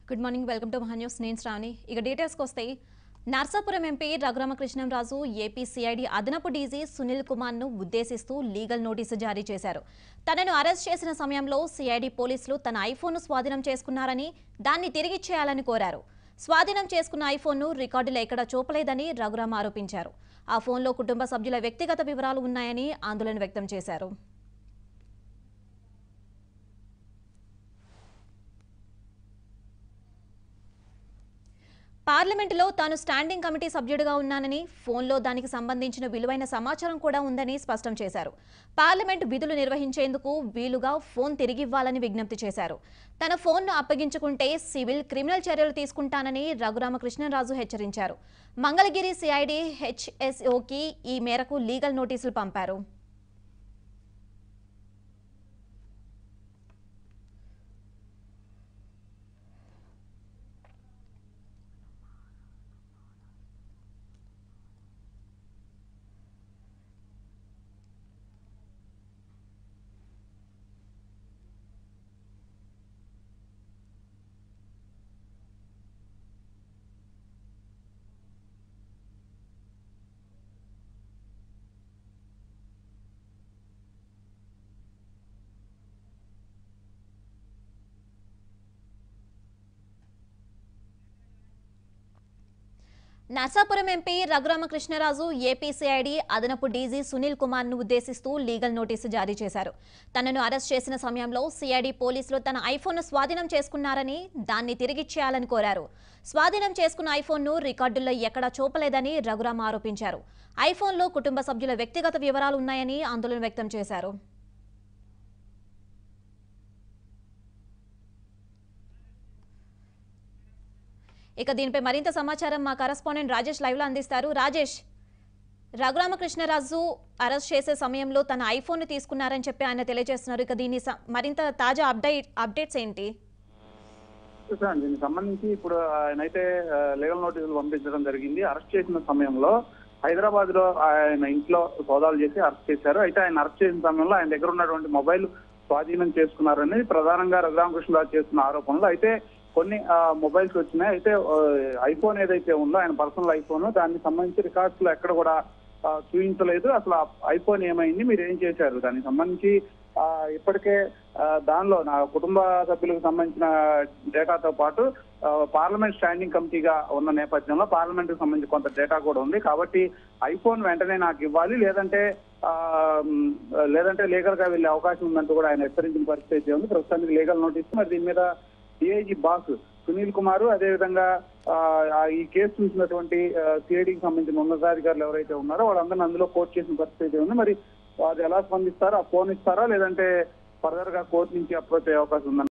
good morning welcome to Mahaa News నేను శ్రావణి ఇక డీటెయిల్స్కి వస్తే Narsapuram MP Raghurama Krishnam Raju AP CID అదనపు డీజీ సునీల్ కుమార్ను ఉద్దేశిస్తూ లీగల్ నోటీసు జారీ చేశారు తనను అరెస్ట్ చేసిన సమయంలో సిఐడి పోలీసులు తన ఐఫోన్ను స్వాధీనం చేసుకున్నారని దాన్ని తిరిగిచ్చేయాలని కోరారు స్వాధీనం చేసుకున్న ఐఫోన్ను రికార్డులో ఎక్కడ చూపలేదని రఘురామ ఆరోపించారు ఆ ఫోన్లో కుటుంబ సభ్యుల వ్యక్తిగత వివరాలు ఉన్నాయని ఆందోళన వ్యక్తం చేశారు పార్లమెంటులో తాను స్టాండింగ్ కమిటీ సభ్యుడిగా ఉన్నానని ఫోన్లో దానికి సంబంధించిన విలువైన సమాచారం కూడా ఉందని స్పష్టం చేశారు పార్లమెంటు విధులు నిర్వహించేందుకు వీలుగా ఫోన్ తిరిగివ్వాలని విజ్ఞప్తి చేశారు తన ఫోన్ను అప్పగించుకుంటే సివిల్ క్రిమినల్ చర్యలు తీసుకుంటానని రఘురామకృష్ణరాజు హెచ్చరించారు మంగళగిరి సిఐడి హెచ్ఎస్ఓకి ఈ మేరకు లీగల్ నోటీసులు పంపారు నర్సాపురం ఎంపీ రఘురామకృష్ణరాజు ఏపీసీఐడి అదనపు డీజీ సునీల్ కుమార్ ను ఉద్దేశిస్తూ లీగల్ నోటీసు జారీ చేశారు తనను అరెస్ట్ చేసిన సమయంలో సిఐడి పోలీసులు తన ఐఫోన్ను స్వాధీనం చేసుకున్నారని దాన్ని తిరిగిచ్చేయాలని కోరారు స్వాధీనం చేసుకున్న ఐఫోన్ను రికార్డుల్లో ఎక్కడా చూపలేదని రఘురామ ఆరోపించారు ఐఫోన్లో కుటుంబ సభ్యుల వ్యక్తిగత వివరాలు ఉన్నాయని ఆందోళన వ్యక్తం చేశారు ఇక దీనిపై మరింత సమాచారం మా కరస్పాండెంట్ రాజేష్ లైవ్లో అందిస్తారు రాజేష్ రఘురామకృష్ణరాజు అరెస్ట్ చేసే సమయంలో తన ఐఫోన్ తీసుకున్నారని చెప్పి ఆయన తెలియజేస్తున్నారు ఇక దీని స- మరింత తాజా అప్డేట్ అప్డేట్స్ ఏంటి చూసాను దీనికి సంబంధించి ఇప్పుడు ఆయన అయితే లీగల్ నోటీసులు పంపించడం జరిగింది అరెస్ట్ చేసిన సమయంలో హైదరాబాద్ లో ఆయన ఇంట్లో సోదాలు చేసి అరెస్ట్ చేశారు అయితే ఆయన అరెస్ట్ చేసిన సమయంలో ఆయన దగ్గర ఉన్నటువంటి మొబైల్ స్వాధీనం చేసుకున్నారని ప్రధానంగా రఘురామకృష్ణరాజు చేస్తున్న ఆరోపణలు అయితే కొన్ని మొబైల్స్ వచ్చినాయి అయితే ఐఫోన్ ఏదైతే ఉందో ఆయన పర్సనల్ ఐఫోన్ దానికి సంబంధించి రికార్డ్స్ లో ఎక్కడ కూడా ఆ, చూపించలేదు అసలు ఆ ఐఫోన్ ఏమైంది మీరు ఏం చేశారు దానికి సంబంధించి ఆ, ఇప్పటికే ఆ, దానిలో నా కుటుంబ సభ్యులకు సంబంధించిన డేటాతో పాటు ఆ, పార్లమెంట్ స్టాండింగ్ కమిటీగా ఉన్న నేపథ్యంలో పార్లమెంట్ కి సంబంధించి కొంత డేటా కూడా ఉంది కాబట్టి ఐఫోన్ వెంటనే నాకు ఇవ్వాలి లేదంటే ఆ, మ్, లేదంటే లీగల్ గా వెళ్ళే అవకాశం ఉందంటూ కూడా ఆయన హెచ్చరించిన పరిస్థితి అయితే ఉంది ప్రస్తుతానికి లీగల్ నోటీస్ మరి దీని మీద డిఐజీ బాస్ సునీల్ కుమార్ అదేవిధంగా ఆ, ఆ ఈ కేసు చూసినటువంటి సిఐడికి సంబంధించిన ఉన్నతాధికారులు ఎవరైతే ఉన్నారో వాళ్ళందరినీ అందులో కోర్టు చేసిన పరిస్థితి అయితే ఉంది మరి అది ఎలా స్పందిస్తారో ఆ ఫోన్ ఇస్తారా లేదంటే ఫర్దర్ గా కోర్టు నుంచి అప్రోచ్ అయ్యే అవకాశం ఉందా